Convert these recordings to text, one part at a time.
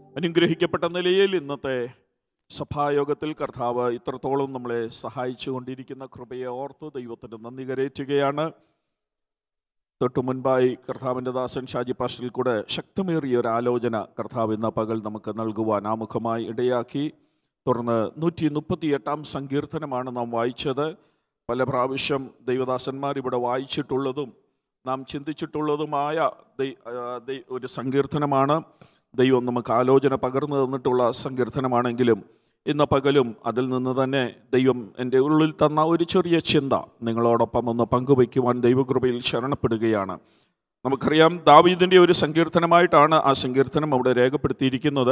അനുഗ്രഹിക്കപ്പെട്ട നിലയിൽ ഇന്നത്തെ സഭായോഗത്തിൽ കർത്താവ് ഇത്രത്തോളം നമ്മളെ സഹായിച്ചു കൊണ്ടിരിക്കുന്ന കൃപയെ ഓർത്ത് ദൈവത്തിന് നന്ദി കരയറ്റുകയാണ് തൊട്ടു മുൻപായി കർത്താവിൻ്റെ ദാസൻ ഷാജി പാസ്റ്ററിൽ കൂടെ ശക്തമേറിയ ഒരു ആലോചന കർത്താവ് ഇന്ന് പകൽ നമുക്ക് നൽകുവാൻ ആമുഖമായി ഇടയാക്കി തുടർന്ന് നൂറ്റി മുപ്പത്തി എട്ടാം സങ്കീർത്തനമാണ് നാം വായിച്ചത് പല പ്രാവശ്യം ദൈവദാസന്മാർ ഇവിടെ വായിച്ചിട്ടുള്ളതും നാം ചിന്തിച്ചിട്ടുള്ളതുമായ ദൈ- ആ, ദൈ- ഒരു സങ്കീർത്തനമാണ് ദൈവം നമുക്ക് ആലോചന പകർന്നു തന്നിട്ടുള്ള സങ്കീർത്തനമാണെങ്കിലും ഇന്ന് പകലും അതിൽ നിന്ന് തന്നെ ദൈവം എൻ്റെ ഉള്ളിൽ തന്ന ഒരു ചെറിയ ചിന്ത നിങ്ങളോടൊപ്പം ഒന്ന് പങ്കുവയ്ക്കുവാൻ ദൈവകൃപയിൽ ശരണപ്പെടുകയാണ് നമുക്കറിയാം ദാവീദിൻ്റെ ഒരു സങ്കീർത്തനമായിട്ടാണ് ആ സങ്കീർത്തനം അവിടെ രേഖപ്പെടുത്തിയിരിക്കുന്നത്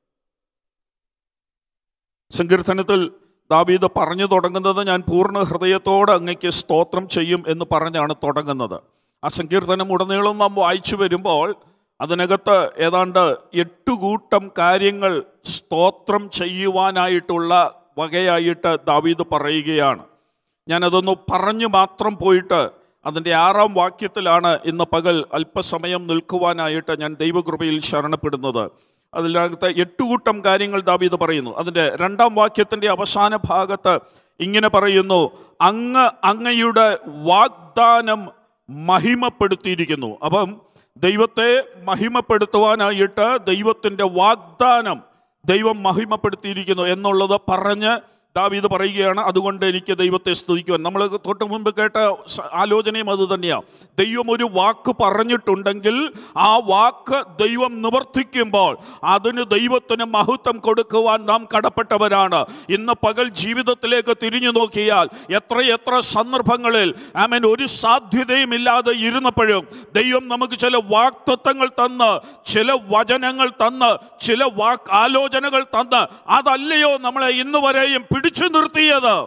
സങ്കീർത്തനത്തിൽ ദാവീദ് പറഞ്ഞു തുടങ്ങുന്നത് ഞാൻ പൂർണ്ണ ഹൃദയത്തോടെ അങ്ങയ്ക്ക് സ്തോത്രം ചെയ്യും എന്ന് പറഞ്ഞാണ് തുടങ്ങുന്നത് ആ സങ്കീർത്തനം ഉടനീളം നാം വായിച്ചു വരുമ്പോൾ അതിനകത്ത് ഏതാണ്ട് എട്ട് കൂട്ടം കാര്യങ്ങൾ സ്തോത്രം ചെയ്യുവാനായിട്ടുള്ള വകയായിട്ട് ദാവീദ് പറയുകയാണ് ഞാനതൊന്ന് പറഞ്ഞു മാത്രം പോയിട്ട് അതിൻ്റെ ആറാം വാക്യത്തിലാണ് ഇന്ന് പകൽ അല്പസമയം നിൽക്കുവാനായിട്ട് ഞാൻ ദൈവകൃപയിൽ ശരണപ്പെടുന്നത് അതിനകത്ത് എട്ടുകൂട്ടം കാര്യങ്ങൾ ദാവീദ് പറയുന്നു അതിൻ്റെ രണ്ടാം വാക്യത്തിൻ്റെ അവസാന ഭാഗത്ത് ഇങ്ങനെ പറയുന്നു അങ്ങ് അങ്ങയുടെ വാഗ്ദാനം മഹിമപ്പെടുത്തിയിരിക്കുന്നു അപ്പം ദൈവത്തെ മഹിമപ്പെടുത്തുവാനായിട്ട് ദൈവത്തിൻ്റെ വാഗ്ദാനം ദൈവം മഹിമപ്പെടുത്തിയിരിക്കുന്നു എന്നുള്ളത് പറഞ്ഞ് ദാവീദ് പറയുകയാണ് അതുകൊണ്ട് എനിക്ക് ദൈവത്തെ സ്തുതിക്കുവാൻ നമ്മൾ തൊട്ട് മുമ്പ് കേട്ട സ- ആലോചനയും അത് തന്നെയാണ് ദൈവം ഒരു വാക്ക് പറഞ്ഞിട്ടുണ്ടെങ്കിൽ ആ വാക്ക് ദൈവം നിവർത്തിക്കുമ്പോൾ അതിന് ദൈവത്തിന് മഹത്വം കൊടുക്കുവാൻ നാം കടപ്പെട്ടവരാണ് ഇന്ന് പകൽ ജീവിതത്തിലേക്ക് തിരിഞ്ഞു നോക്കിയാൽ എത്രയെത്ര സന്ദർഭങ്ങളിൽ ആമൻ ഒരു സാധ്യതയും ഇല്ലാതെ ഇരുന്നപ്പോഴും ദൈവം നമുക്ക് ചില വാക്തത്വങ്ങൾ തന്ന് ചില വചനങ്ങൾ തന്ന് ചില വാക്ക് ആലോചനകൾ തന്ന് അതല്ലയോ നമ്മളെ ഇന്ന് വരെയും പിടിച്ചു നിർത്തിയത്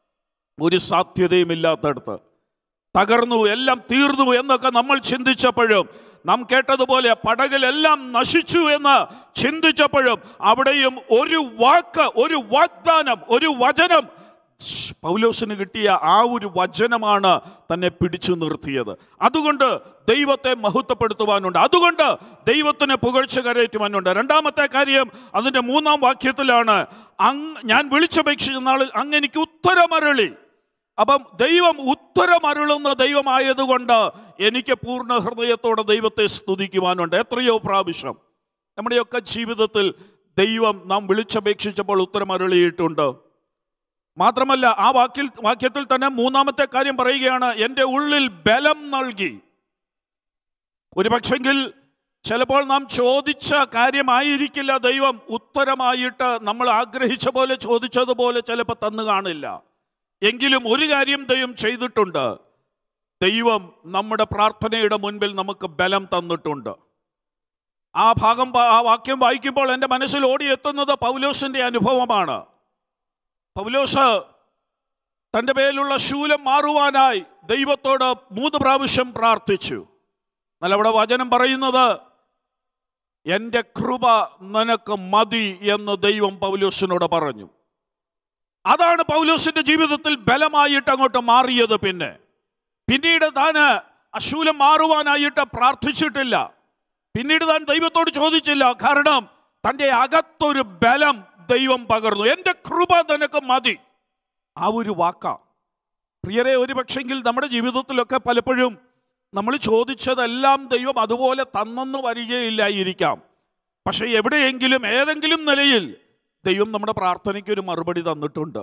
ഒരു സാധ്യതയും ഇല്ലാത്തടത്ത് തകർന്നു എല്ലാം തീർന്നു എന്നൊക്കെ നമ്മൾ ചിന്തിച്ചപ്പോഴും നാം കേട്ടതുപോലെ പടകിലെല്ലാം നശിച്ചു എന്ന് ചിന്തിച്ചപ്പോഴും അവിടെയും ഒരു വാക്ക് ഒരു വാഗ്ദാനം ഒരു വചനം ശ്ശ്, പൗലോസിന് കിട്ടിയ ആ ഒരു വചനമാണ് തന്നെ പിടിച്ചു നിർത്തിയത് അതുകൊണ്ട് ദൈവത്തെ മഹത്വപ്പെടുത്തുവാനുണ്ട് അതുകൊണ്ട് ദൈവത്തിന് പുകഴ്ച കരയറ്റുവാനുണ്ട് രണ്ടാമത്തെ കാര്യം അതിൻ്റെ മൂന്നാം വാക്യത്തിലാണ് അങ് ഞാൻ വിളിച്ചപേക്ഷിച്ച നാളിൽ അങ്ങ് എനിക്ക് ഉത്തരമരളി അപ്പം ദൈവം ഉത്തരമരുളുന്ന ദൈവമായതുകൊണ്ട് എനിക്ക് പൂർണ്ണ ഹൃദയത്തോടെ ദൈവത്തെ സ്തുതിക്കുവാനുണ്ട് എത്രയോ പ്രാവശ്യം നമ്മുടെയൊക്കെ ജീവിതത്തിൽ ദൈവം നാം വിളിച്ചപേക്ഷിച്ചപ്പോൾ ഉത്തരമരുളിയിട്ടുണ്ട് മാത്രമല്ല ആ വാക്കിൽ വാക്യത്തിൽ തന്നെ മൂന്നാമത്തെ കാര്യം പറയുകയാണ് എൻ്റെ ഉള്ളിൽ ബലം നൽകി ഒരു പക്ഷെങ്കിൽ ചിലപ്പോൾ നാം ചോദിച്ച കാര്യമായിരിക്കില്ല ദൈവം ഉത്തരമായിട്ട് നമ്മൾ ആഗ്രഹിച്ച പോലെ ചോദിച്ചതുപോലെ ചിലപ്പോൾ തന്നു കാണില്ല എങ്കിലും ഒരു കാര്യം ദൈവം ചെയ്തിട്ടുണ്ട് ദൈവം നമ്മുടെ പ്രാർത്ഥനയുടെ മുൻപിൽ നമുക്ക് ബലം തന്നിട്ടുണ്ട് ആ ഭാഗം പ- ആ വാക്യം വായിക്കുമ്പോൾ എൻ്റെ മനസ്സിൽ ഓടിയെത്തുന്നത് പൗലോസിൻ്റെ അനുഭവമാണ് പൗലോസ് തൻ്റെ പേരിലുള്ള ശൂലം മാറുവാനായി ദൈവത്തോട് മൂന്ന് പ്രാവശ്യം പ്രാർത്ഥിച്ചു എന്നാൽ അവിടെ വചനം പറയുന്നത് എൻ്റെ കൃപ നിനക്ക് മതി എന്ന് ദൈവം പൗലോസിനോട് പറഞ്ഞു അതാണ് പൗലോസിന്റെ ജീവിതത്തിൽ ബലമായിട്ട് അങ്ങോട്ട് മാറിയത് പിന്നെ പിന്നീട് താന് അശൂലം മാറുവാനായിട്ട് പ്രാർത്ഥിച്ചിട്ടില്ല പിന്നീട് താൻ ദൈവത്തോട് ചോദിച്ചില്ല കാരണം തൻ്റെ അകത്തൊരു ബലം ദൈവം പകർന്നു എൻ്റെ കൃപ നിനക്ക് മതി ആ ഒരു വാക്ക പ്രിയരെ ഒരു പക്ഷെങ്കിൽ നമ്മുടെ ജീവിതത്തിലൊക്കെ പലപ്പോഴും നമ്മൾ ചോദിച്ചതെല്ലാം ദൈവം അതുപോലെ തന്നെന്ന് വരികയില്ലായിരിക്കാം പക്ഷെ എവിടെയെങ്കിലും ഏതെങ്കിലും നിലയിൽ ദൈവം നമ്മുടെ പ്രാർത്ഥനയ്ക്ക് ഒരു മറുപടി തന്നിട്ടുണ്ട്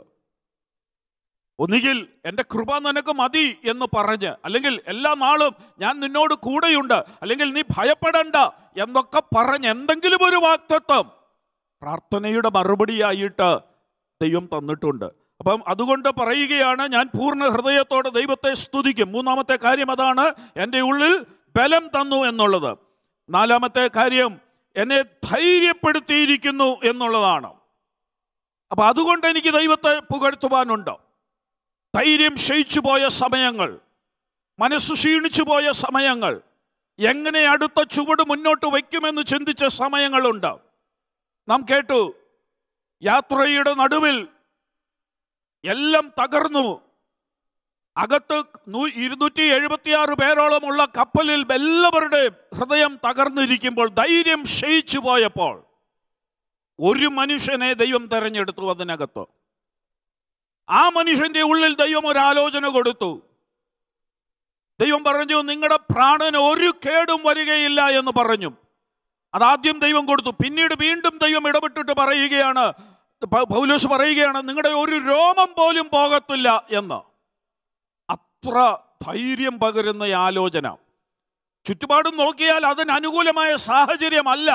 ഒന്നുകിൽ എൻ്റെ കൃപ നിനക്ക് മതി എന്ന് പറഞ്ഞ് അല്ലെങ്കിൽ എല്ലാ നാളും ഞാൻ നിന്നോട് കൂടെയുണ്ട് അല്ലെങ്കിൽ നീ ഭയപ്പെടണ്ട എന്നൊക്കെ പറഞ്ഞ് എന്തെങ്കിലും ഒരു വാക്തത്വം പ്രാർത്ഥനയുടെ മറുപടിയായിട്ട് ദൈവം തന്നിട്ടുണ്ട് അപ്പം അതുകൊണ്ട് പറയുകയാണ് ഞാൻ പൂർണ്ണ ഹൃദയത്തോടെ ദൈവത്തെ സ്തുതിക്കും മൂന്നാമത്തെ കാര്യം അതാണ് എൻ്റെ ഉള്ളിൽ ബലം തന്നു എന്നുള്ളത് നാലാമത്തെ കാര്യം എന്നെ ധൈര്യപ്പെടുത്തിയിരിക്കുന്നു എന്നുള്ളതാണ് അപ്പൊ അതുകൊണ്ട് എനിക്ക് ദൈവത്തെ പുകഴ്ത്തുവാനുണ്ട് ധൈര്യം ക്ഷയിച്ചു പോയ സമയങ്ങൾ മനസ്സ് ക്ഷീണിച്ചു പോയ സമയങ്ങൾ എങ്ങനെ അടുത്ത ചുവട് മുന്നോട്ട് വയ്ക്കുമെന്ന് ചിന്തിച്ച സമയങ്ങളുണ്ട് നാം കേട്ടു യാത്രയുടെ നടുവിൽ എല്ലാം തകർന്നു അകത്ത് നൂ- ഇരുന്നൂറ്റി എഴുപത്തിയാറ് പേരോളമുള്ള കപ്പലിൽ എല്ലാവരുടെയും ഹൃദയം തകർന്നിരിക്കുമ്പോൾ ധൈര്യം ക്ഷയിച്ചു പോയപ്പോൾ ഒരു മനുഷ്യനെ ദൈവം തെരഞ്ഞെടുത്തു അതിനകത്ത് ആ മനുഷ്യന്റെ ഉള്ളിൽ ദൈവം ഒരു ആലോചന കൊടുത്തു ദൈവം പറഞ്ഞു നിങ്ങളുടെ പ്രാണന് ഒരു കേടും വരികയില്ല എന്ന് പറഞ്ഞു അതാദ്യം ദൈവം കൊടുത്തു പിന്നീട് വീണ്ടും ദൈവം ഇടപെട്ടിട്ട് പറയുകയാണ് പ- പൗലോസ് പറയുകയാണ് നിങ്ങളുടെ ഒരു രോമം പോലും പോകത്തില്ല എന്ന് അത്ര ധൈര്യം പകരുന്ന ഈ ആലോചന ചുറ്റുപാടും നോക്കിയാൽ അതിന് അനുകൂലമായ സാഹചര്യമല്ല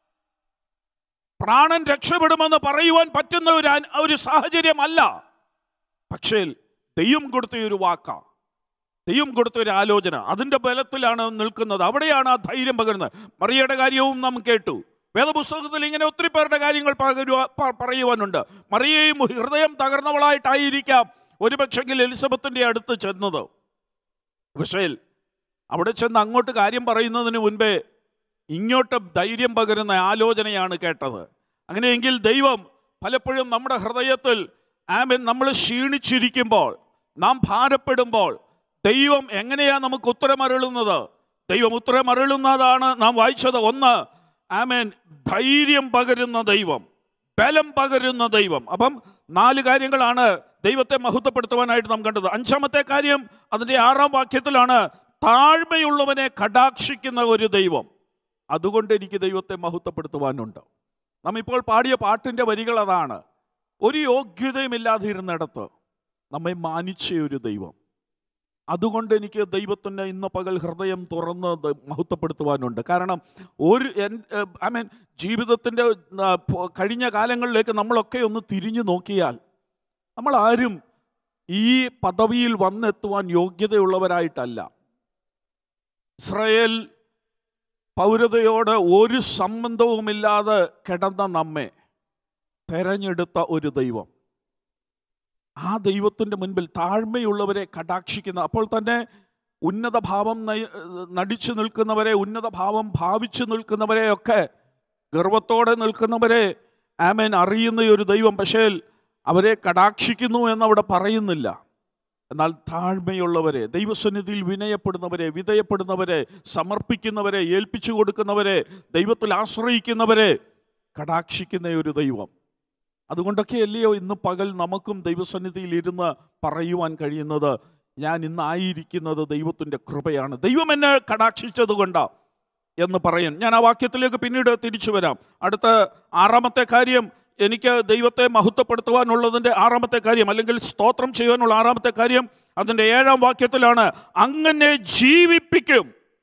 പ്രാണൻ രക്ഷപ്പെടുമെന്ന് പറയുവാൻ പറ്റുന്ന ഒരു അൻ- ഒരു സാഹചര്യമല്ല പക്ഷേ ദൈവം കൊടുത്ത ഒരു വാക്ക ദൈവം കൊടുത്ത ഒരു ആലോചന അതിൻ്റെ ബലത്തിലാണ് നിൽക്കുന്നത് അവിടെയാണ് ആ ധൈര്യം പകരുന്നത് മറിയയുടെ കാര്യവും നാം കേട്ടു വേദപുസ്തകത്തിൽ ഇങ്ങനെ ഒത്തിരി പേരുടെ കാര്യങ്ങൾ പകരുവാ പ- പറയുവാനുണ്ട് മറിയയും ഹൃദയം തകർന്നവളായിട്ടായിരിക്കാം ഒരുപക്ഷെങ്കിൽ എലിസബത്തിൻ്റെ അടുത്ത് ചെന്നത് പക്ഷേ അവിടെ ചെന്ന് അങ്ങോട്ട് കാര്യം പറയുന്നതിന് മുൻപേ ഇങ്ങോട്ട് ധൈര്യം പകരുന്ന ആലോചനയാണ് കേട്ടത് അങ്ങനെയെങ്കിൽ ദൈവം പലപ്പോഴും നമ്മുടെ ഹൃദയത്തിൽ ആമൻ നമ്മൾ ക്ഷീണിച്ചിരിക്കുമ്പോൾ നാം ഭാരപ്പെടുമ്പോൾ ദൈവം എങ്ങനെയാ നമുക്ക് ഉത്തരമരുളുന്നത് ദൈവം ഉത്തരമരുളുന്നതാണ് നാം വായിച്ചത് ഒന്ന് ആമേൻ ധൈര്യം പകരുന്ന ദൈവം ബലം പകരുന്ന ദൈവം അപ്പം നാല് കാര്യങ്ങളാണ് ദൈവത്തെ മഹത്വപ്പെടുത്തുവാനായിട്ട് നാം കണ്ടത് അഞ്ചാമത്തെ കാര്യം അതിൻ്റെ ആറാം വാക്യത്തിലാണ് താഴ്മയുള്ളവനെ കടാക്ഷിക്കുന്ന ഒരു ദൈവം അതുകൊണ്ട് എനിക്ക് ദൈവത്തെ മഹത്വപ്പെടുത്തുവാനുണ്ട് നാം ഇപ്പോൾ പാടിയ പാട്ടിൻ്റെ വരികൾ അതാണ് ഒരു യോഗ്യതയുമില്ലാതിരുന്നിടത്ത് നമ്മെ മാനിച്ച ഒരു ദൈവം അതുകൊണ്ട് എനിക്ക് ദൈവത്തിന് ഇന്ന് പകൽ ഹൃദയം തുറന്ന് ദ- മഹത്വപ്പെടുത്തുവാനുണ്ട് കാരണം ഒരു ഐ മീൻ ജീവിതത്തിൻ്റെ ആ, പോ- കഴിഞ്ഞ കാലങ്ങളിലേക്ക് നമ്മളൊക്കെ ഒന്ന് തിരിഞ്ഞു നോക്കിയാൽ നമ്മൾ ആരും ഈ പദവിയിൽ വന്നെത്തുവാൻ യോഗ്യതയുള്ളവരായിട്ടല്ല ഇസ്രയേൽ പൗരതയോട് ഒരു സംബന്ധവുമില്ലാതെ കിടന്ന നമ്മെ തെരഞ്ഞെടുത്ത ഒരു ദൈവം ആ ദൈവത്തിൻ്റെ മുൻപിൽ താഴ്മയുള്ളവരെ കടാക്ഷിക്കുന്ന അപ്പോൾ തന്നെ ഉന്നത ഭാവം നയ- നടിച്ചു നിൽക്കുന്നവരെ ഉന്നത ഭാവം ഭാവിച്ചു നിൽക്കുന്നവരെയൊക്കെ ഗർവത്തോടെ നിൽക്കുന്നവരെ ആമേൻ അറിയുന്ന ഒരു ദൈവം പക്ഷേ അവരെ കടാക്ഷിക്കുന്നു എന്നവിടെ പറയുന്നില്ല എന്നാൽ താഴ്മയുള്ളവരെ ദൈവസന്നിധിയിൽ വിനയപ്പെടുന്നവരെ വിധേയപ്പെടുന്നവരെ സമർപ്പിക്കുന്നവരെ ഏൽപ്പിച്ചു കൊടുക്കുന്നവരെ ദൈവത്തിൽ ആശ്രയിക്കുന്നവരെ കടാക്ഷിക്കുന്ന ഒരു ദൈവം അതുകൊണ്ടൊക്കെ അല്ലയോ ഇന്ന് പകൽ നമുക്കും ദൈവസന്നിധിയിൽ ഇരുന്ന് പറയുവാൻ കഴിയുന്നത് ഞാൻ ഇന്നായിരിക്കുന്നത് ദൈവത്തിൻ്റെ കൃപയാണ് ദൈവം എന്നെ കടാക്ഷിച്ചത് കൊണ്ടാണ് എന്ന് പറയും ഞാൻ ആ വാക്യത്തിലേക്ക് പിന്നീട് തിരിച്ചു വരാം അടുത്ത ആറാമത്തെ കാര്യം എനിക്ക് ദൈവത്തെ മഹത്വപ്പെടുത്തുവാനുള്ളതിൻ്റെ ആറാമത്തെ കാര്യം അല്ലെങ്കിൽ സ്തോത്രം ചെയ്യുവാനുള്ള ആറാമത്തെ കാര്യം അതിൻ്റെ ഏഴാം വാക്യത്തിലാണ് അങ്ങനെ ജീവിപ്പിക്കും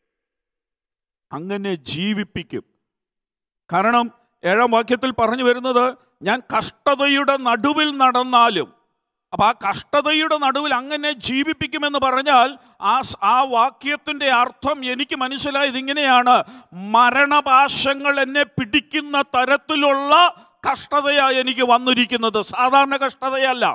അങ്ങനെ ജീവിപ്പിക്കും കാരണം ഏഴാം വാക്യത്തിൽ പറഞ്ഞു വരുന്നത് ഞാൻ കഷ്ടതയുടെ നടുവിൽ നടന്നാലും അപ്പൊ ആ കഷ്ടതയുടെ നടുവിൽ അങ്ങനെ ജീവിപ്പിക്കുമെന്ന് പറഞ്ഞാൽ ആ സ്- ആ വാക്യത്തിന്റെ അർത്ഥം എനിക്ക് മനസ്സിലായത് ഇങ്ങനെയാണ് മരണപാശങ്ങൾ എന്നെ പിടിക്കുന്ന തരത്തിലുള്ള കഷ്ടതയാ എനിക്ക് വന്നിരിക്കുന്നത് സാധാരണ കഷ്ടതയല്ല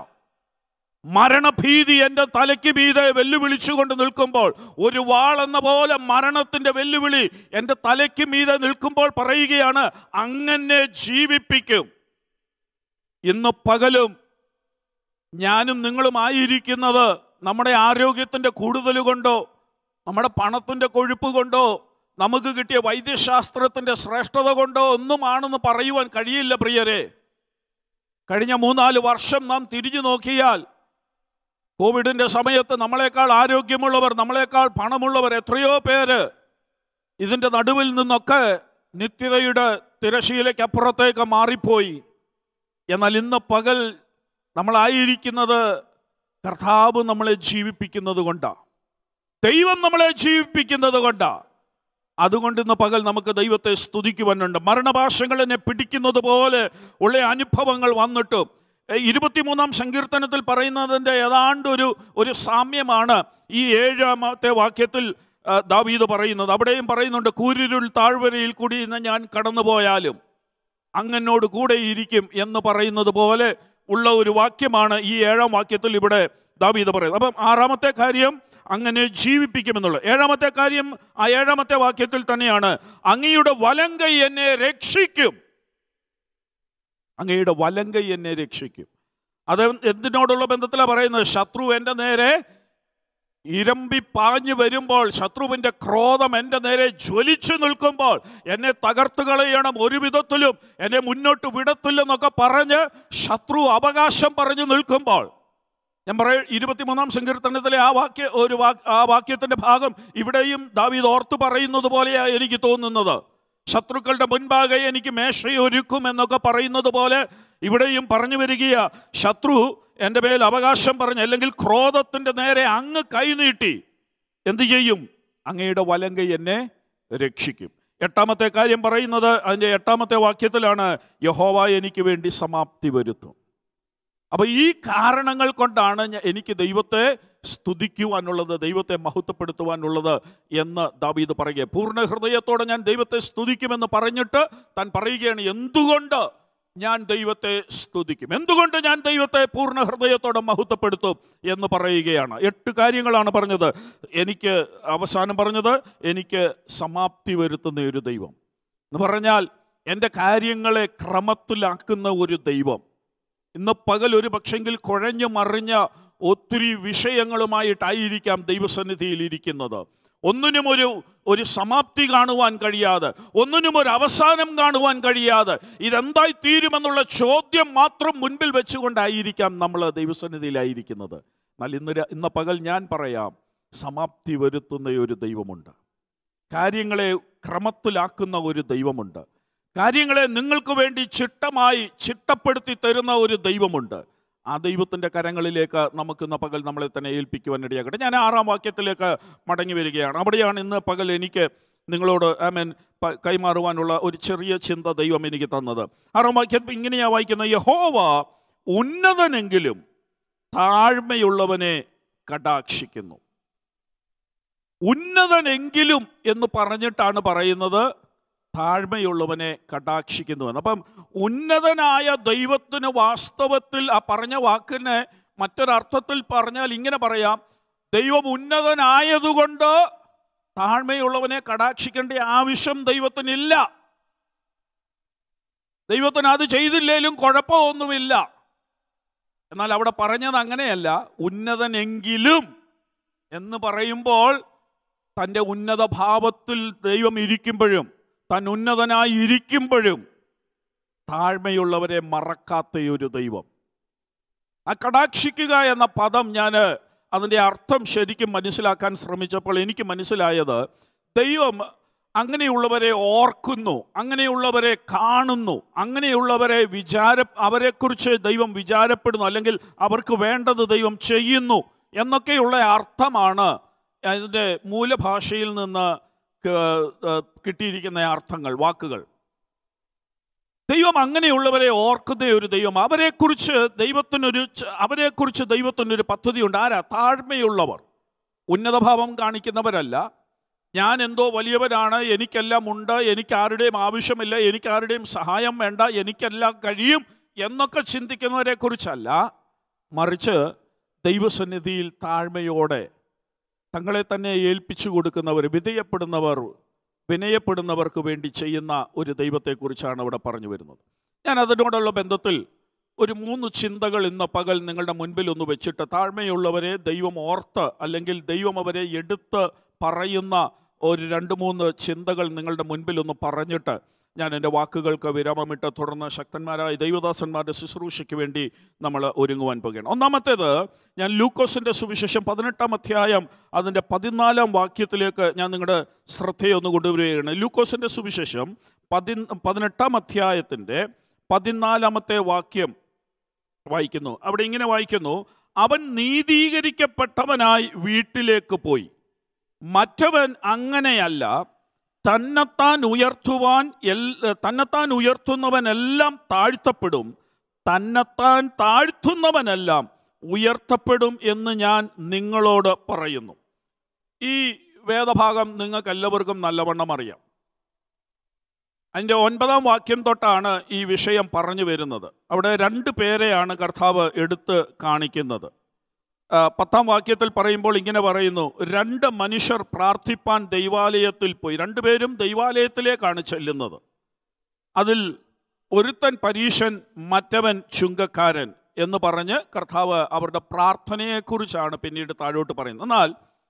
മരണഭീതി എൻ്റെ തലയ്ക്ക് മീതെ വെല്ലുവിളിച്ചുകൊണ്ട് നിൽക്കുമ്പോൾ ഒരു വാൾ എന്ന പോലെ മരണത്തിൻ്റെ വെല്ലുവിളി എൻ്റെ തലയ്ക്ക് മീതെ നിൽക്കുമ്പോൾ പറയുകയാണ് അങ്ങനെ ജീവിപ്പിക്കും ഇന്ന് പകലും ഞാനും നിങ്ങളും ആയിരിക്കുന്നത് നമ്മുടെ ആരോഗ്യത്തിൻ്റെ കൂടുതൽ കൊണ്ടോ നമ്മുടെ പണത്തിൻ്റെ കൊഴുപ്പ് കൊണ്ടോ നമുക്ക് കിട്ടിയ വൈദ്യശാസ്ത്രത്തിൻ്റെ ശ്രേഷ്ഠത കൊണ്ടോ ഒന്നുമാണെന്ന് പറയുവാൻ കഴിയില്ല പ്രിയരെ കഴിഞ്ഞ മൂന്നാല് വർഷം നാം തിരിഞ്ഞു നോക്കിയാൽ കോവിഡിൻ്റെ സമയത്ത് നമ്മളെക്കാൾ ആരോഗ്യമുള്ളവർ നമ്മളെക്കാൾ പണമുള്ളവർ എത്രയോ പേര് ഇതിൻ്റെ നടുവിൽ നിന്നൊക്കെ നിത്യതയുടെ തിരശീലയ്ക്കപ്പുറത്തേക്ക് മാറിപ്പോയി എന്നാൽ ഇന്ന് പകൽ നമ്മളായിരിക്കുന്നത് കർത്താവ് നമ്മളെ ജീവിപ്പിക്കുന്നത് കൊണ്ടാണ് ദൈവം നമ്മളെ ജീവിപ്പിക്കുന്നത് കൊണ്ടാണ് അതുകൊണ്ട് ഇന്ന് പകൽ നമുക്ക് ദൈവത്തെ സ്തുതിക്കുവാനുണ്ട് മരണഭാഷങ്ങൾ എന്നെ പിടിക്കുന്നത് പോലെ ഉള്ള അനുഭവങ്ങൾ വന്നിട്ടും ഏ, ഇരുപത്തിമൂന്നാം സങ്കീർത്തനത്തിൽ പറയുന്നതിൻ്റെ ഏതാണ്ട് ഒരു ഒരു സാമ്യമാണ് ഈ ഏഴാമത്തെ വാക്യത്തിൽ ആ, ദാവീദ് പറയുന്നത് അവിടെയും പറയുന്നുണ്ട് കൂരിരുൾ താഴ്വരയിൽ കൂടി ഇന്ന് ഞാൻ കടന്നുപോയാലും അങ്ങനോട് കൂടെ ഇരിക്കും എന്ന് പറയുന്നത് പോലെ ഉള്ള ഒരു വാക്യമാണ് ഈ ഏഴാം വാക്യത്തിൽ ഇവിടെ ദാവീദ് പറയുന്നത് അപ്പം ആറാമത്തെ കാര്യം അങ്ങനെ ജീവിപ്പിക്കുമെന്നുള്ളത് ഏഴാമത്തെ കാര്യം ആ ഏഴാമത്തെ വാക്യത്തിൽ തന്നെയാണ് അങ്ങയുടെ വലങ്കൈ എന്നെ രക്ഷിക്കും അങ്ങയുടെ വലങ്കൈ എന്നെ രക്ഷിക്കും അത് എന്തിനോടുള്ള ബന്ധത്തിലാണ് പറയുന്നത് ശത്രു എൻ്റെ നേരെ ഇരമ്പി പാഞ്ഞു വരുമ്പോൾ ശത്രുവിൻ്റെ ക്രോധം എൻ്റെ നേരെ ജ്വലിച്ചു നിൽക്കുമ്പോൾ എന്നെ തകർത്ത് കളയണം ഒരു വിധത്തിലും എന്നെ മുന്നോട്ട് വിടത്തില്ലെന്നൊക്കെ പറഞ്ഞ് ശത്രു അവകാശം പറഞ്ഞു നിൽക്കുമ്പോൾ ഞാൻ പറയും ഇരുപത്തിമൂന്നാം സങ്കീർത്തനത്തിലെ ആ വാക്യ ഒരു വാക്ക് ആ വാക്യത്തിന്റെ ഭാഗം ഇവിടെയും ദാവീദ് ഓർത്തു പറയുന്നത് പോലെയാണ് എനിക്ക് തോന്നുന്നത് ശത്രുക്കളുടെ മുൻപാകെ എനിക്ക് മേശയൊരുക്കും എന്നൊക്കെ പറയുന്നത് പോലെ ഇവിടെയും പറഞ്ഞു വരികയാ ശത്രു എൻ്റെ മേൽ അവകാശം പറഞ്ഞ് അല്ലെങ്കിൽ ക്രോധത്തിൻ്റെ നേരെ അങ്ങ് കൈനീട്ടി എന്തു ചെയ്യും അങ്ങയുടെ വലങ്കൈ എന്നെ രക്ഷിക്കും എട്ടാമത്തെ കാര്യം പറയുന്നത് അതിൻ്റെ എട്ടാമത്തെ വാക്യത്തിലാണ് യഹോവ എനിക്ക് വേണ്ടി സമാപ്തി വരുത്തും അപ്പൊ ഈ കാരണങ്ങൾ കൊണ്ടാണ് ഞ- എനിക്ക് ദൈവത്തെ സ്തുതിക്കുവാനുള്ളത് ദൈവത്തെ മഹത്വപ്പെടുത്തുവാനുള്ളത് എന്ന് ദാവീദ് പറയുക പൂർണ്ണ ഹൃദയത്തോടെ ഞാൻ ദൈവത്തെ സ്തുതിക്കുമെന്ന് പറഞ്ഞിട്ട് താൻ പറയുകയാണ് എന്തുകൊണ്ട് ഞാൻ ദൈവത്തെ സ്തുതിക്കും എന്തുകൊണ്ട് ഞാൻ ദൈവത്തെ പൂർണ്ണ ഹൃദയത്തോടെ മഹത്വപ്പെടുത്തും എന്ന് പറയുകയാണ് എട്ട് കാര്യങ്ങളാണ് പറഞ്ഞത് എനിക്ക് അവസാനം പറഞ്ഞത് എനിക്ക് സമാപ്തി വരുത്തുന്ന ഒരു ദൈവം എന്ന് പറഞ്ഞാൽ എൻ്റെ കാര്യങ്ങളെ ക്രമത്തിലാക്കുന്ന ഒരു ദൈവം ഇന്ന് പകൽ ഒരു പക്ഷെങ്കിൽ കുഴഞ്ഞു മറിഞ്ഞ ഒത്തിരി വിഷയങ്ങളുമായിട്ടായിരിക്കാം ദൈവസന്നിധിയിൽ ഇരിക്കുന്നത് ഒന്നിനും ഒരു ഒരു സമാപ്തി കാണുവാൻ കഴിയാതെ ഒന്നിനും ഒരു അവസാനം കാണുവാൻ കഴിയാതെ ഇതെന്തായി തീരുമെന്നുള്ള ചോദ്യം മാത്രം മുൻപിൽ വെച്ചുകൊണ്ടായിരിക്കാം നമ്മൾ ദൈവസന്നിധിയിലായിരിക്കുന്നത് എന്നാൽ ഇന്ന് ര- ഇന്ന് പകൽ ഞാൻ പറയാം സമാപ്തി വരുത്തുന്ന ഒരു ദൈവമുണ്ട് കാര്യങ്ങളെ ക്രമത്തിലാക്കുന്ന ഒരു ദൈവമുണ്ട് കാര്യങ്ങളെ നിങ്ങൾക്ക് വേണ്ടി ചിട്ടമായി ചിട്ടപ്പെടുത്തി തരുന്ന ഒരു ദൈവമുണ്ട് ആ ദൈവത്തിൻ്റെ കരങ്ങളിലേക്ക് നമുക്ക് ഇന്ന് പകൽ നമ്മളെ തന്നെ ഏൽപ്പിക്കുവാൻ ഇടയാക്കട്ടെ ഞാൻ ആറാം വാക്യത്തിലേക്ക് മടങ്ങി വരികയാണ് അവിടെയാണ് ഇന്ന് പകൽ എനിക്ക് നിങ്ങളോട് ആമേൻ പ- കൈമാറുവാനുള്ള ഒരു ചെറിയ ചിന്ത ദൈവം എനിക്ക് തന്നത് ആറാം വാക്യത്തിൽ ഇങ്ങനെയാ വായിക്കുന്നത് യഹോവ ഉന്നതനെങ്കിലും താഴ്മയുള്ളവനെ കടാക്ഷിക്കുന്നു ഉന്നതനെങ്കിലും എന്ന് പറഞ്ഞിട്ടാണ് പറയുന്നത് താഴ്മയുള്ളവനെ കടാക്ഷിക്കുന്നുവെന്ന് അപ്പം ഉന്നതനായ ദൈവത്തിന് വാസ്തവത്തിൽ ആ പറഞ്ഞ വാക്കിനെ മറ്റൊരർത്ഥത്തിൽ പറഞ്ഞാൽ ഇങ്ങനെ പറയാം ദൈവം ഉന്നതനായതുകൊണ്ട് താഴ്മയുള്ളവനെ കടാക്ഷിക്കേണ്ട ആവശ്യം ദൈവത്തിനില്ല ദൈവത്തിന് അത് ചെയ്തില്ലേലും കുഴപ്പമൊന്നുമില്ല എന്നാൽ അവിടെ പറഞ്ഞത് അങ്ങനെയല്ല ഉന്നതനെങ്കിലും എന്ന് പറയുമ്പോൾ തൻ്റെ ഉന്നത ഭാവത്തിൽ ദൈവം ഇരിക്കുമ്പോഴും താൻ ഉന്നതനായി ഇരിക്കുമ്പോഴും താഴ്മയുള്ളവരെ മറക്കാത്ത ഒരു ദൈവം ആ കടാക്ഷിക്കുക എന്ന പദം ഞാൻ അതിൻ്റെ അർത്ഥം ശരിക്കും മനസ്സിലാക്കാൻ ശ്രമിച്ചപ്പോൾ എനിക്ക് മനസ്സിലായത് ദൈവം അങ്ങനെയുള്ളവരെ ഓർക്കുന്നു അങ്ങനെയുള്ളവരെ കാണുന്നു അങ്ങനെയുള്ളവരെ വിചാര അവരെക്കുറിച്ച് ദൈവം വിചാരപ്പെടുന്നു അല്ലെങ്കിൽ അവർക്ക് വേണ്ടത് ദൈവം ചെയ്യുന്നു എന്നൊക്കെയുള്ള അർത്ഥമാണ് അതിൻ്റെ മൂലഭാഷയിൽ നിന്ന് ക- ഏഹ് കിട്ടിയിരിക്കുന്ന അർത്ഥങ്ങൾ വാക്കുകൾ ദൈവം അങ്ങനെയുള്ളവരെ ഓർക്കുന്ന ഒരു ദൈവം അവരെക്കുറിച്ച് ദൈവത്തിനൊരു ച- അവരെക്കുറിച്ച് ദൈവത്തിനൊരു പദ്ധതിയുണ്ട് ആരാ താഴ്മയുള്ളവർ ഉന്നതഭാവം കാണിക്കുന്നവരല്ല ഞാൻ എന്തോ വലിയവരാണ് എനിക്കെല്ലാം ഉണ്ട് എനിക്ക് ആരുടെയും ആവശ്യമില്ല എനിക്ക് ആരുടെയും സഹായം വേണ്ട എനിക്കെല്ലാം കഴിയും എന്നൊക്കെ ചിന്തിക്കുന്നവരെ കുറിച്ചല്ല മറിച്ച് ദൈവസന്നിധിയിൽ താഴ്മയോടെ തങ്ങളെ തന്നെ ഏൽപ്പിച്ചു കൊടുക്കുന്നവർ വിധേയപ്പെടുന്നവർ വിനയപ്പെടുന്നവർക്ക് വേണ്ടി ചെയ്യുന്ന ഒരു ദൈവത്തെക്കുറിച്ചാണ് അവിടെ പറഞ്ഞു വരുന്നത് ഞാൻ അതിനോടുള്ള ബന്ധത്തിൽ ഒരു മൂന്ന് ചിന്തകൾ ഇന്ന് പകൽ നിങ്ങളുടെ മുൻപിൽ ഒന്ന് വെച്ചിട്ട് താഴ്മയുള്ളവരെ ദൈവം ഓർത്ത് അല്ലെങ്കിൽ ദൈവം അവരെ എടുത്ത് പറയുന്ന ഒരു രണ്ട് മൂന്ന് ചിന്തകൾ നിങ്ങളുടെ മുൻപിൽ ഒന്ന് പറഞ്ഞിട്ട് ഞാൻ എൻ്റെ വാക്കുകൾക്ക് വിരാമമിട്ട് തുടർന്ന് ശക്തന്മാരായ ദൈവദാസന്മാരുടെ ശുശ്രൂഷയ്ക്ക് വേണ്ടി നമ്മൾ ഒരുങ്ങുവാൻ പോകുകയാണ് ഒന്നാമത്തേത് ഞാൻ ലൂക്കോസിൻ്റെ സുവിശേഷം പതിനെട്ടാം അധ്യായം അതിൻ്റെ പതിനാലാം വാക്യത്തിലേക്ക് ഞാൻ നിങ്ങളുടെ ശ്രദ്ധയൊന്ന് കൊണ്ടുവരികയാണ് ലൂക്കോസിൻ്റെ സുവിശേഷം പതി പതിനെട്ടാം അധ്യായത്തിൻ്റെ പതിനാലാമത്തെ വാക്യം വായിക്കുന്നു അവിടെ ഇങ്ങനെ വായിക്കുന്നു അവൻ നീതീകരിക്കപ്പെട്ടവനായി വീട്ടിലേക്ക് പോയി മറ്റവൻ അങ്ങനെയല്ല തന്നെത്താൻ ഉയർത്തുവാൻ എൽ തന്നെത്താൻ ഉയർത്തുന്നവനെല്ലാം താഴ്ത്തപ്പെടും തന്നെത്താൻ താഴ്ത്തുന്നവനെല്ലാം ഉയർത്തപ്പെടും എന്ന് ഞാൻ നിങ്ങളോട് പറയുന്നു ഈ വേദഭാഗം നിങ്ങൾക്ക് എല്ലാവർക്കും നല്ലവണ്ണം അറിയാം അതിൻ്റെ ഒൻപതാം വാക്യം തൊട്ടാണ് ഈ വിഷയം പറഞ്ഞു വരുന്നത് അവിടെ രണ്ട് പേരെയാണ് കർത്താവ് എടുത്ത് കാണിക്കുന്നത് ആ, പത്താം വാക്യത്തിൽ പറയുമ്പോൾ ഇങ്ങനെ പറയുന്നു രണ്ട് മനുഷ്യർ പ്രാർത്ഥിപ്പാൻ ദൈവാലയത്തിൽ പോയി രണ്ടുപേരും ദൈവാലയത്തിലേക്കാണ് ചെല്ലുന്നത് അതിൽ ഒരുത്തൻ പരീശൻ മറ്റവൻ ചുങ്കക്കാരൻ എന്ന് പറഞ്ഞ് കർത്താവ് അവരുടെ പ്രാർത്ഥനയെക്കുറിച്ചാണ് പിന്നീട് താഴോട്ട് പറയുന്നത് എന്നാൽ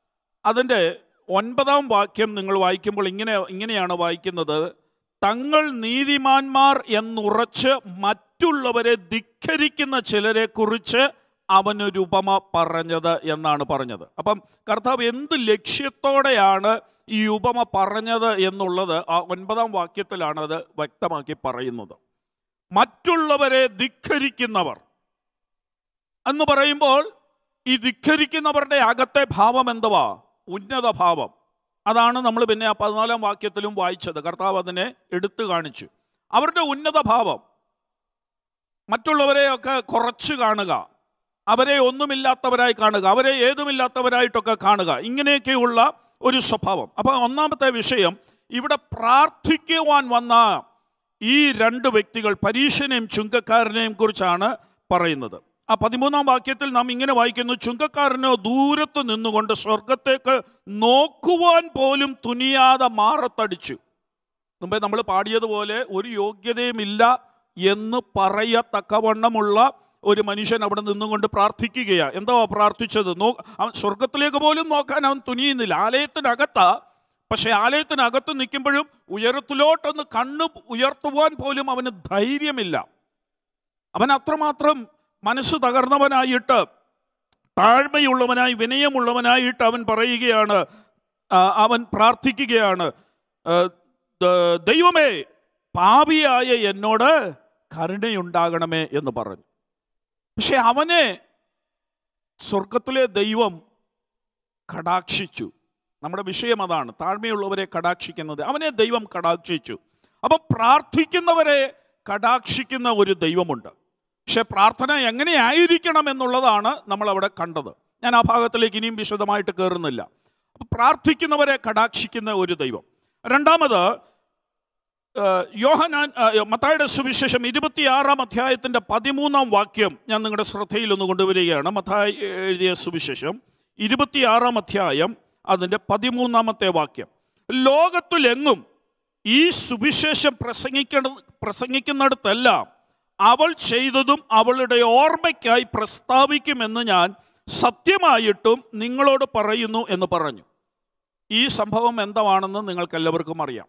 അതിൻ്റെ ഒൻപതാം വാക്യം നിങ്ങൾ വായിക്കുമ്പോൾ ഇങ്ങനെ ഇങ്ങനെയാണ് വായിക്കുന്നത് തങ്ങൾ നീതിമാന്മാർ എന്നുറച്ച് മറ്റുള്ളവരെ ധിക്കരിക്കുന്ന ചിലരെ കുറിച്ച് അവനൊരു ഉപമ പറഞ്ഞത് എന്നാണ് പറഞ്ഞത് അപ്പം കർത്താവ് എന്ത് ലക്ഷ്യത്തോടെയാണ് ഈ ഉപമ പറഞ്ഞത് എന്നുള്ളത് ആ ഒൻപതാം വാക്യത്തിലാണ് അത് വ്യക്തമാക്കി പറയുന്നത് മറ്റുള്ളവരെ ധിക്കരിക്കുന്നവർ എന്ന് പറയുമ്പോൾ ഈ ധിക്കരിക്കുന്നവരുടെ അകത്തെ ഭാവം എന്തുവാ ഉന്നത ഭാവം അതാണ് നമ്മൾ പിന്നെ ആ പതിനാലാം വാക്യത്തിലും വായിച്ചത് കർത്താവ് അതിനെ എടുത്തു കാണിച്ചു അവരുടെ ഉന്നത ഭാവം മറ്റുള്ളവരെയൊക്കെ കുറച്ച് കാണുക അവരെ ഒന്നുമില്ലാത്തവരായി കാണുക അവരെ ഏതുമില്ലാത്തവരായിട്ടൊക്കെ കാണുക ഇങ്ങനെയൊക്കെയുള്ള ഒരു സ്വഭാവം അപ്പോൾ ഒന്നാമത്തെ വിഷയം ഇവിടെ പ്രാർത്ഥിക്കുവാൻ വന്ന ഈ രണ്ട് വ്യക്തികൾ പരീക്ഷനെയും ചുങ്കക്കാരനെയും കുറിച്ചാണ് പറയുന്നത് ആ പതിമൂന്നാം വാക്യത്തിൽ നാം ഇങ്ങനെ വായിക്കുന്നു ചുങ്കക്കാരനോ ദൂരത്ത് നിന്നുകൊണ്ട് സ്വർഗത്തേക്ക് നോക്കുവാൻ പോലും തുനിയാതെ മാറത്തടിച്ചു മുമ്പേ നമ്മൾ പാടിയതുപോലെ ഒരു യോഗ്യതയുമില്ല എന്ന് പറയത്തക്കവണ്ണമുള്ള ഒരു മനുഷ്യൻ അവിടെ നിന്നുകൊണ്ട് പ്രാർത്ഥിക്കുകയാണ് എന്തോ പ്രാർത്ഥിച്ചത് നോ അവൻ സ്വർഗത്തിലേക്ക് പോലും നോക്കാൻ അവൻ തുനിയുന്നില്ല ആലയത്തിനകത്താ പക്ഷെ ആലയത്തിനകത്ത് നിൽക്കുമ്പോഴും ഉയരത്തിലോട്ടൊന്ന് കണ്ണ് ഉയർത്തുവാൻ പോലും അവന് ധൈര്യമില്ല അവൻ അത്രമാത്രം മനസ്സ് തകർന്നവനായിട്ട് താഴ്മയുള്ളവനായി വിനയമുള്ളവനായിട്ട് അവൻ പറയുകയാണ് ആ, അവൻ പ്രാർത്ഥിക്കുകയാണ് ആ, ദ- ദൈവമേ പാപിയായ എന്നോട് കരുണയുണ്ടാകണമേ എന്ന് പറഞ്ഞു പക്ഷെ അവനെ സ്വർഗത്തിലെ ദൈവം കടാക്ഷിച്ചു നമ്മുടെ വിഷയം അതാണ് താഴ്മയുള്ളവരെ കടാക്ഷിക്കുന്നത് അവനെ ദൈവം കടാക്ഷിച്ചു അപ്പൊ പ്രാർത്ഥിക്കുന്നവരെ കടാക്ഷിക്കുന്ന ഒരു ദൈവമുണ്ട് പക്ഷെ പ്രാർത്ഥന എങ്ങനെയായിരിക്കണം എന്നുള്ളതാണ് നമ്മൾ അവിടെ കണ്ടത് ഞാൻ ആ ഭാഗത്തിലേക്ക് ഇനിയും വിശദമായിട്ട് കയറുന്നില്ല അപ്പൊ പ്രാർത്ഥിക്കുന്നവരെ കടാക്ഷിക്കുന്ന ഒരു ദൈവം രണ്ടാമത് ഏഹ്, യോഹനാൻ ഏഹ്, മത്തായിയുടെ സുവിശേഷം ഇരുപത്തിയാറാം അധ്യായത്തിന്റെ പതിമൂന്നാം വാക്യം ഞാൻ നിങ്ങളുടെ ശ്രദ്ധയിൽ ഒന്ന് കൊണ്ടുവരികയാണ് മത്തായി എഴുതിയ സുവിശേഷം ഇരുപത്തിയാറാം അധ്യായം അതിൻ്റെ പതിമൂന്നാമത്തെ വാക്യം ലോകത്തിലെങ്ങും ഈ സുവിശേഷം പ്രസംഗിക്കണ പ്രസംഗിക്കുന്നിടത്തെല്ലാം അവൾ ചെയ്തതും അവളുടെ ഓർമ്മയ്ക്കായി പ്രസ്താവിക്കുമെന്ന് ഞാൻ സത്യമായിട്ടും നിങ്ങളോട് പറയുന്നു എന്ന് പറഞ്ഞു ഈ സംഭവം എന്താണെന്ന് നിങ്ങൾക്കെല്ലാവർക്കും അറിയാം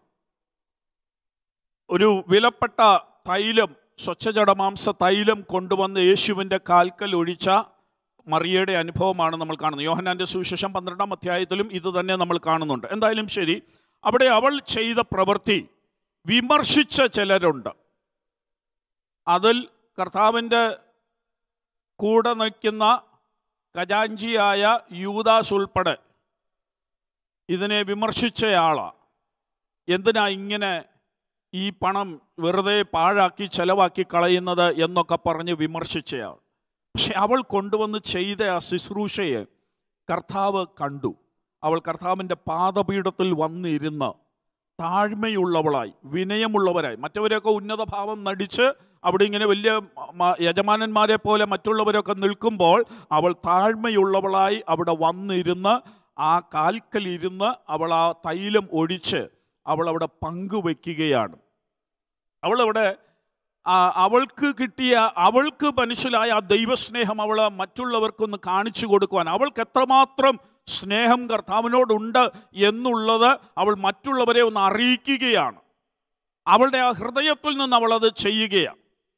ഒരു വിലപ്പെട്ട തൈലം സ്വച്ഛജടമാംസ തൈലം കൊണ്ടുവന്ന് യേശുവിൻ്റെ കാൽക്കൽ ഒഴിച്ച മറിയയുടെ അനുഭവമാണ് നമ്മൾ കാണുന്നത് യോഹന്നാൻ്റെ സുവിശേഷം പന്ത്രണ്ടാം അധ്യായത്തിലും ഇത് തന്നെ നമ്മൾ കാണുന്നുണ്ട് എന്തായാലും ശരി അവിടെ അവൾ ചെയ്ത പ്രവൃത്തി വിമർശിച്ച ചിലരുണ്ട് അതിൽ കർത്താവിൻ്റെ കൂടെ നിൽക്കുന്ന ഖജാഞ്ചിയായ യൂദാസ് ഉൾപ്പെടെ ഇതിനെ വിമർശിച്ചയാളാണ് എന്തിനാ ഇങ്ങനെ ഈ പണം വെറുതെ പാഴാക്കി ചെലവാക്കി കളയുന്നത് എന്നൊക്കെ പറഞ്ഞ് വിമർശിച്ചയാൾ പക്ഷെ അവൾ കൊണ്ടുവന്ന് ചെയ്ത ആ ശുശ്രൂഷയെ കർത്താവ് കണ്ടു അവൾ കർത്താവിൻ്റെ പാദപീഠത്തിൽ വന്നിരുന്ന് താഴ്മയുള്ളവളായി വിനയമുള്ളവരായി മറ്റവരെയൊക്കെ ഉന്നത ഭാവം നടിച്ച് അവിടെ ഇങ്ങനെ വലിയ മ- യജമാനന്മാരെ പോലെ മറ്റുള്ളവരൊക്കെ നിൽക്കുമ്പോൾ അവൾ താഴ്മയുള്ളവളായി അവിടെ വന്നിരുന്ന് ആ കാൽക്കലിരുന്ന് അവൾ ആ തൈലം ഒഴിച്ച് അവൾ അവിടെ പങ്കുവെക്കുകയാണ് അവളവിടെ ആ, അവൾക്ക് കിട്ടിയ അവൾക്ക് മനസ്സിലായ ആ ദൈവസ്നേഹം അവൾ മറ്റുള്ളവർക്കൊന്ന് കാണിച്ചു കൊടുക്കുവാൻ അവൾക്ക് എത്രമാത്രം സ്നേഹം കർത്താവിനോടുണ്ട് എന്നുള്ളത് അവൾ മറ്റുള്ളവരെ ഒന്ന് അറിയിക്കുകയാണ് അവളുടെ ആ ഹൃദയത്തിൽ നിന്ന് അവൾ അത് ചെയ്യുകയാണ്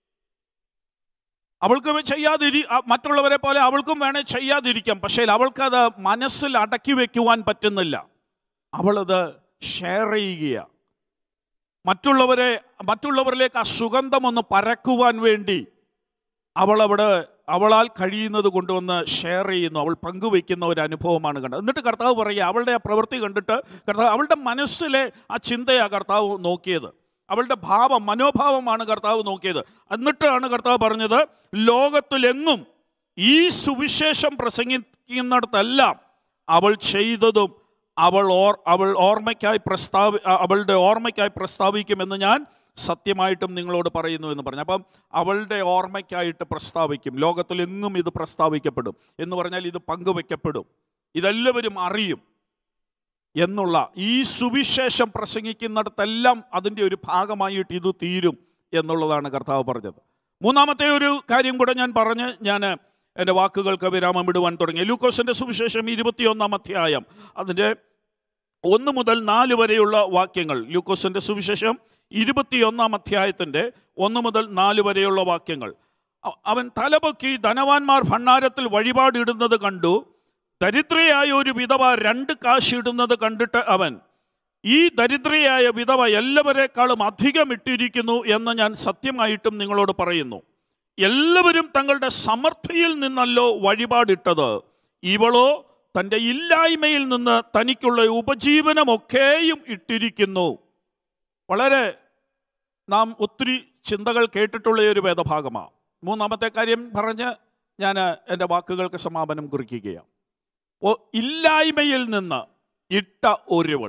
അവൾക്ക് ചെയ്യാതിരി ആ, മറ്റുള്ളവരെ പോലെ അവൾക്കും വേണേ ചെയ്യാതിരിക്കാം പക്ഷേ അവൾക്കത് മനസ്സിൽ അടക്കി വെക്കുവാൻ പറ്റുന്നില്ല അവളത് ഷെയർ ചെയ്യുകയാണ് മറ്റുള്ളവരെ മറ്റുള്ളവരിലേക്ക് ആ സുഗന്ധം ഒന്ന് പരക്കുവാൻ വേണ്ടി അവൾ അവിടെ അവളാൽ കഴിയുന്നത് കൊണ്ടുവന്ന് ഷെയർ ചെയ്യുന്നു അവൾ പങ്കുവെക്കുന്ന ഒരു അനുഭവമാണ് കണ്ടത് എന്നിട്ട് കർത്താവ് പറയുക അവളുടെ ആ പ്രവൃത്തി കണ്ടിട്ട് കർത്താവ് അവളുടെ മനസ്സിലെ ആ ചിന്തയാണ് കർത്താവ് നോക്കിയത് അവളുടെ ഭാവം മനോഭാവമാണ് കർത്താവ് നോക്കിയത് എന്നിട്ടാണ് കർത്താവ് പറഞ്ഞത് ലോകത്തിലെങ്ങും ഈ സുവിശേഷം പ്രസംഗിക്കുന്നിടത്തെല്ലാം അവൾ ചെയ്തതും അവൾ ഓർ അവൾ ഓർമ്മയ്ക്കായി പ്രസ്താവി അ- അവളുടെ ഓർമ്മയ്ക്കായി പ്രസ്താവിക്കുമെന്ന് ഞാൻ സത്യമായിട്ടും നിങ്ങളോട് പറയുന്നു എന്ന് പറഞ്ഞു അപ്പം അവളുടെ ഓർമ്മയ്ക്കായിട്ട് പ്രസ്താവിക്കും ലോകത്തിലെങ്ങും ഇത് പ്രസ്താവിക്കപ്പെടും എന്ന് പറഞ്ഞാൽ ഇത് പങ്കുവെക്കപ്പെടും ഇതെല്ലാവരും അറിയും എന്നുള്ള ഈ സുവിശേഷം പ്രസംഗിക്കുന്നിടത്തെല്ലാം അതിൻ്റെ ഒരു ഭാഗമായിട്ട് ഇത് തീരും എന്നുള്ളതാണ് കർത്താവ് പറഞ്ഞത് മൂന്നാമത്തെ ഒരു കാര്യം കൂടെ ഞാൻ പറഞ്ഞ് ഞാൻ എൻ്റെ വാക്കുകൾക്ക് വിരാമം ഇടുവാൻ തുടങ്ങി ലൂക്കോസിൻ്റെ സുവിശേഷം ഇരുപത്തിയൊന്നാം അധ്യായം അതിൻ്റെ ഒന്ന് മുതൽ നാല് വരെയുള്ള വാക്യങ്ങൾ ലൂക്കോസിൻ്റെ സുവിശേഷം ഇരുപത്തിയൊന്നാം അധ്യായത്തിൻ്റെ ഒന്ന് മുതൽ നാല് വരെയുള്ള വാക്യങ്ങൾ അ- അവൻ തലപൊക്കി ധനവാന്മാർ ഭണ്ണാരത്തിൽ വഴിപാടിടുന്നത് കണ്ടു ദരിദ്രയായ ഒരു വിധവ രണ്ട് കാശ് ഇടുന്നത് കണ്ടിട്ട് അവൻ ഈ ദരിദ്രയായ വിധവ എല്ലാവരെക്കാളും അധികം ഇട്ടിരിക്കുന്നു എന്ന് ഞാൻ സത്യമായിട്ടും നിങ്ങളോട് പറയുന്നു എല്ലാവരും തങ്ങളുടെ സമൃദ്ധിയിൽ നിന്നല്ലോ വഴിപാടിട്ടത് ഇവളോ തൻ്റെ ഇല്ലായ്മയിൽ നിന്ന് തനിക്കുള്ള ഉപജീവനമൊക്കെയും ഇട്ടിരിക്കുന്നു വളരെ നാം ഒത്തിരി ചിന്തകൾ കേട്ടിട്ടുള്ള ഒരു വേദഭാഗമാണ് മൂന്നാമത്തെ കാര്യം പറഞ്ഞ് ഞാൻ എൻ്റെ വാക്കുകൾക്ക് സമാപനം കുറിക്കുകയാണ് ഓ- ഇല്ലായ്മയിൽ നിന്ന് ഇട്ട ഒരുവൾ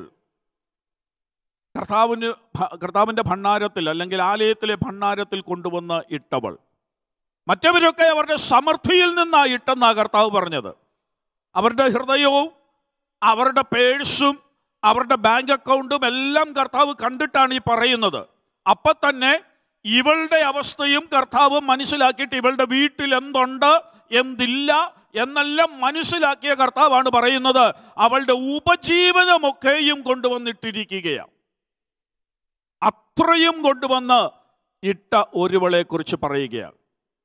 കർത്താവിന് ഭ- കർത്താവിൻ്റെ ഭണ്ണാരത്തിൽ അല്ലെങ്കിൽ ആലയത്തിലെ ഭണ്ണാരത്തിൽ കൊണ്ടുവന്ന് ഇട്ടവൾ മറ്റവരൊക്കെ അവരുടെ സമൃദ്ധിയിൽ നിന്നാണ് ഇട്ടെന്നാ കർത്താവ് പറഞ്ഞത് അവരുടെ ഹൃദയവും അവരുടെ പേഴ്സും അവരുടെ ബാങ്ക് അക്കൗണ്ടും എല്ലാം കർത്താവ് കണ്ടിട്ടാണ് ഈ പറയുന്നത് അപ്പം തന്നെ ഇവളുടെ അവസ്ഥയും കർത്താവ് മനസ്സിലാക്കിയിട്ട് ഇവളുടെ വീട്ടിൽ എന്തുണ്ട് എന്തില്ല എന്നെല്ലാം മനസ്സിലാക്കിയ കർത്താവാണ് പറയുന്നത് അവളുടെ ഉപജീവനമൊക്കെയും കൊണ്ടുവന്നിട്ടിരിക്കുകയാണ് അത്രയും കൊണ്ടുവന്ന് ഇട്ട ഒരുവളെ കുറിച്ച് പറയുകയാണ്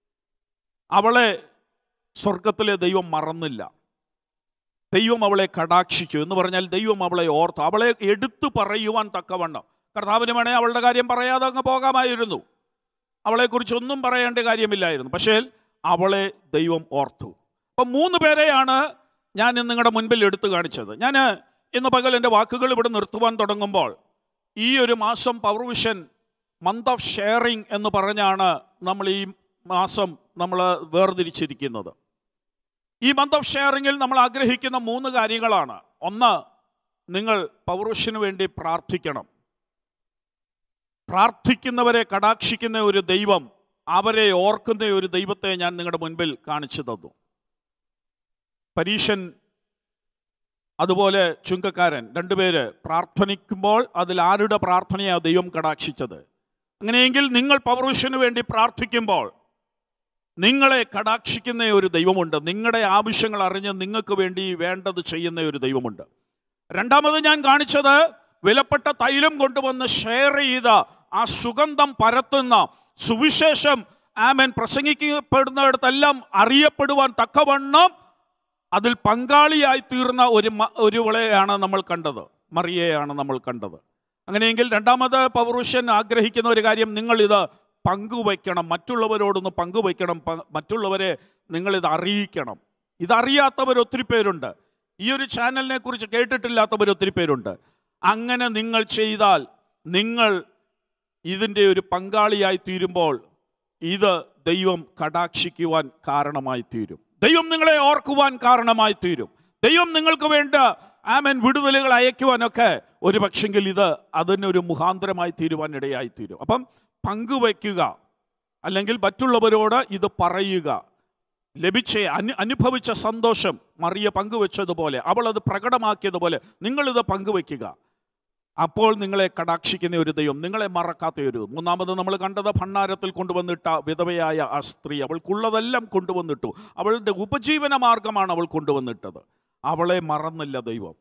അവളെ സ്വർഗത്തിലെ ദൈവം മറന്നില്ല ദൈവം അവളെ കടാക്ഷിച്ചു എന്ന് പറഞ്ഞാൽ ദൈവം അവളെ ഓർത്തു അവളെ എടുത്തു പറയുവാൻ തക്കവണ്ണം കർത്താവിന് വേണേ അവളുടെ കാര്യം പറയാതെ അങ്ങ് പോകാമായിരുന്നു അവളെക്കുറിച്ച് ഒന്നും പറയേണ്ട കാര്യമില്ലായിരുന്നു പക്ഷേ അവളെ ദൈവം ഓർത്തു അപ്പം മൂന്ന് പേരെയാണ് ഞാൻ ഇന്ന് നിങ്ങളുടെ മുൻപിൽ എടുത്തു കാണിച്ചത് ഞാൻ ഇന്ന് പകൽ എൻ്റെ വാക്കുകൾ ഇവിടെ നിർത്തുവാൻ തുടങ്ങുമ്പോൾ ഈ ഒരു മാസം power vision month of sharing എന്ന് പറഞ്ഞാണ് നമ്മൾ ഈ മാസം നമ്മൾ വേർതിരിച്ചിരിക്കുന്നത് ഈ മന്ത് ഓഫ് ഷെയറിങ്ങിൽ നമ്മൾ ആഗ്രഹിക്കുന്ന മൂന്ന് കാര്യങ്ങളാണ് ഒന്ന് നിങ്ങൾ പൗരുഷന് വേണ്ടി പ്രാർത്ഥിക്കണം പ്രാർത്ഥിക്കുന്നവരെ കടാക്ഷിക്കുന്ന ഒരു ദൈവം അവരെ ഓർക്കുന്ന ഒരു ദൈവത്തെ ഞാൻ നിങ്ങളുടെ മുൻപിൽ കാണിച്ചു തന്നു പരീശൻ അതുപോലെ ചുങ്കക്കാരൻ രണ്ടുപേര് പ്രാർത്ഥനിക്കുമ്പോൾ അതിൽ ആരുടെ പ്രാർത്ഥനയാണ് ദൈവം കടാക്ഷിച്ചത് അങ്ങനെയെങ്കിൽ നിങ്ങൾ പൗരുഷന് വേണ്ടി പ്രാർത്ഥിക്കുമ്പോൾ നിങ്ങളെ കടാക്ഷിക്കുന്ന ഒരു ദൈവമുണ്ട് നിങ്ങളുടെ ആവശ്യങ്ങൾ അറിഞ്ഞ് നിങ്ങൾക്ക് വേണ്ടി വേണ്ടത് ചെയ്യുന്ന ഒരു ദൈവമുണ്ട് രണ്ടാമത് ഞാൻ കാണിച്ചത് വിലപ്പെട്ട തൈലം കൊണ്ടുവന്ന് ഷെയർ ചെയ്ത ആ സുഗന്ധം പരത്തുന്ന സുവിശേഷം ആമൻ പ്രസംഗിക്കപ്പെടുന്നിടത്തെല്ലാം അറിയപ്പെടുവാൻ തക്കവണ്ണം അതിൽ പങ്കാളിയായി തീർന്ന ഒരു മ- ഒരുവളെയാണ് നമ്മൾ കണ്ടത് മറിയയാണ് നമ്മൾ കണ്ടത് അങ്ങനെയെങ്കിൽ രണ്ടാമത് പൗരുഷൻ ആഗ്രഹിക്കുന്ന ഒരു കാര്യം നിങ്ങളിത് പങ്കുവയ്ക്കണം മറ്റുള്ളവരോടൊന്ന് പങ്കുവയ്ക്കണം പ- മറ്റുള്ളവരെ നിങ്ങളിത് അറിയിക്കണം ഇതറിയാത്തവർ ഒത്തിരി പേരുണ്ട് ഈ ഒരു ചാനലിനെ കുറിച്ച് കേട്ടിട്ടില്ലാത്തവർ ഒത്തിരി പേരുണ്ട് അങ്ങനെ നിങ്ങൾ ചെയ്താൽ നിങ്ങൾ ഇതിൻ്റെ ഒരു പങ്കാളിയായി തീരുമ്പോൾ ഇത് ദൈവം കടാക്ഷിക്കുവാൻ കാരണമായി തീരും ദൈവം നിങ്ങളെ ഓർക്കുവാൻ കാരണമായി തീരും ദൈവം നിങ്ങൾക്ക് വേണ്ട ആമൻ വിടുതലുകൾ അയക്കുവാനൊക്കെ ഒരു പക്ഷെങ്കിൽ ഇത് അതിനൊരു മുഖാന്തരമായി തീരുവാൻ ഇടയായി തീരും അപ്പം പങ്കുവയ്ക്കുക അല്ലെങ്കിൽ മറ്റുള്ളവരോട് ഇത് പറയുക ലഭിച്ച അനു അനുഭവിച്ച സന്തോഷം മറിയ പങ്കുവെച്ചതുപോലെ അവൾ അത് പ്രകടമാക്കിയതുപോലെ നിങ്ങളിത് പങ്കുവയ്ക്കുക അപ്പോൾ നിങ്ങളെ കടാക്ഷിക്കുന്ന ഒരു ദൈവം നിങ്ങളെ മറക്കാത്ത ഒരു മൂന്നാമത് നമ്മൾ കണ്ടത് ഭണ്ണാരത്തിൽ കൊണ്ടുവന്നിട്ട വിധവയായ ആ സ്ത്രീ അവൾക്കുള്ളതെല്ലാം കൊണ്ടുവന്നിട്ടു അവളുടെ ഉപജീവന മാർഗമാണ് അവൾ കൊണ്ടുവന്നിട്ടത് അവളെ മറന്നില്ല ദൈവം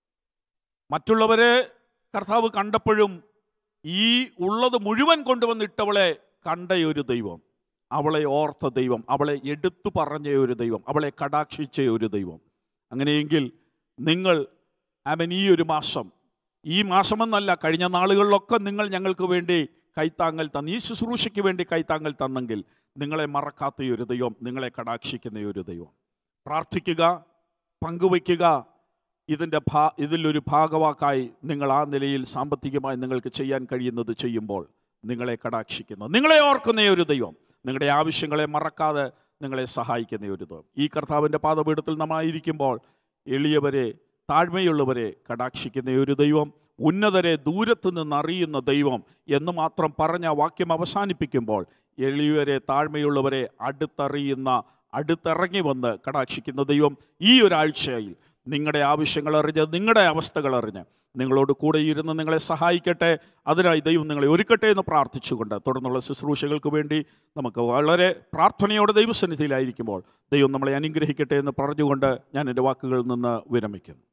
മറ്റുള്ളവരെ കർത്താവ് കണ്ടപ്പോഴും ഈ ഉള്ളത് മുഴുവൻ കൊണ്ടുവന്നിട്ടവളെ കണ്ട ഒരു ദൈവം അവളെ ഓർത്ത ദൈവം അവളെ എടുത്തു പറഞ്ഞ ഒരു ദൈവം അവളെ കടാക്ഷിച്ച ഒരു ദൈവം അങ്ങനെയെങ്കിൽ നിങ്ങൾ അവൻ ഈ ഒരു മാസം ഈ മാസമെന്നല്ല കഴിഞ്ഞ നാളുകളിലൊക്കെ നിങ്ങൾ ഞങ്ങൾക്ക് വേണ്ടി കൈത്താങ്ങൽ തന്നു ഈ ശുശ്രൂഷയ്ക്ക് വേണ്ടി കൈത്താങ്ങൽ തന്നെങ്കിൽ നിങ്ങളെ മറക്കാത്ത ഈ ഒരു ദൈവം നിങ്ങളെ കടാക്ഷിക്കുന്ന ഒരു ദൈവം പ്രാർത്ഥിക്കുക പങ്കുവയ്ക്കുക ഇതിൻ്റെ ഭാ ഇതിലൊരു ഭാഗവാക്കായി നിങ്ങൾ ആ നിലയിൽ സാമ്പത്തികമായി നിങ്ങൾക്ക് ചെയ്യാൻ കഴിയുന്നത് ചെയ്യുമ്പോൾ നിങ്ങളെ കടാക്ഷിക്കുന്നു നിങ്ങളെ ഓർക്കുന്ന ഒരു ദൈവം നിങ്ങളുടെ ആവശ്യങ്ങളെ മറക്കാതെ നിങ്ങളെ സഹായിക്കുന്ന ഒരു ദൈവം ഈ കർത്താവിൻ്റെ പാദപീഠത്തിൽ നമ്മളായിരിക്കുമ്പോൾ എളിയവരെ താഴ്മയുള്ളവരെ കടാക്ഷിക്കുന്ന ഒരു ദൈവം ഉന്നതരെ ദൂരത്ത് നിന്ന് അറിയുന്ന ദൈവം എന്ന് മാത്രം പറഞ്ഞ വാക്യം അവസാനിപ്പിക്കുമ്പോൾ എളിയവരെ താഴ്മയുള്ളവരെ അടുത്തറിയുന്ന അടുത്തിറങ്ങി വന്ന് കടാക്ഷിക്കുന്ന ദൈവം ഈ ഒരാഴ്ചയിൽ നിങ്ങളുടെ ആവശ്യങ്ങൾ അറിഞ്ഞ് നിങ്ങളുടെ അവസ്ഥകൾ അറിഞ്ഞ് നിങ്ങളോട് കൂടെ ഇരുന്ന് നിങ്ങളെ സഹായിക്കട്ടെ അതിനായി ദൈവം നിങ്ങളെ ഒരുക്കട്ടെ എന്ന് പ്രാർത്ഥിച്ചുകൊണ്ട് തുടർന്നുള്ള ശുശ്രൂഷകൾക്ക് വേണ്ടി നമുക്ക് വളരെ പ്രാർത്ഥനയോടെ ദൈവസന്നിധിയിലായിരിക്കുമ്പോൾ ദൈവം നമ്മളെ അനുഗ്രഹിക്കട്ടെ എന്ന് പറഞ്ഞുകൊണ്ട് ഞാൻ എൻ്റെ വാക്കുകളിൽ നിന്ന് വിരമിക്കുന്നു